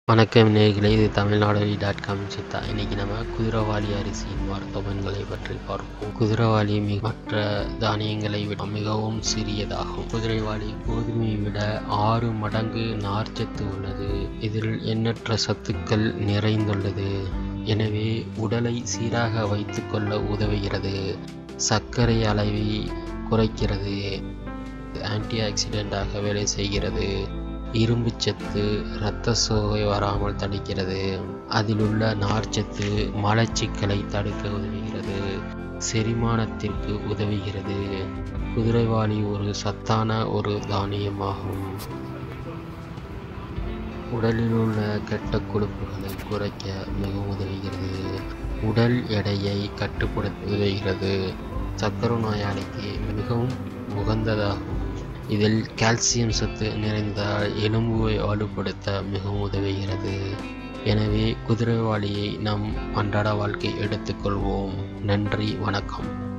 வணக்கம் நேயர்களே இது தமிழ்நாடு டாட் காம் சித்தா இன்னைக்கு நம்ம குதிரவாளி அரிசியின் மருத்துவங்களை பற்றி பார்ப்போம் குதிரவாளி மி- மற்ற தானியங்களை விட மிகவும் சிறியதாகும் குதிரைவாளி கோதுமையை விட ஆறு மடங்கு நார்ச்சத்து உள்ளது இதில் எண்ணற்ற சத்துக்கள் நிறைந்துள்ளது எனவே உடலை சீராக வைத்துக்கொள்ள உதவுகிறது சர்க்கரை அளவை குறைக்கிறது ஆன்டி ஆக்சிடென்டாக வேலை செய்கிறது இரும்புச்சத்து இரத்த சோகை வராமல் தடுக்கிறது அதில் உள்ள நார்ச்சத்து மலச்சிக்கலை தடுக்க உதவுகிறது செரிமானத்திற்கு உதவுகிறது குதிரைவாளி ஒரு சத்தான ஒரு தானியமாகும் உடலில் உள்ள கெட்ட கொழுப்புகளை குறைக்க மிகவும் உதவுகிறது உடல் எடையை கட்டுப்படுத்த உதவுகிறது சர்க்கரை நோயாளிக்கு மிகவும் உகந்ததாகும் இதில் கால்சியம் சத்து நிறைந்ததால் எலும்புவை வலுப்படுத்த மிகவும் உதவுகிறது எனவே குதிரைவாளியை நம் அன்றாட வாழ்க்கை எடுத்துக்கொள்வோம் நன்றி வணக்கம்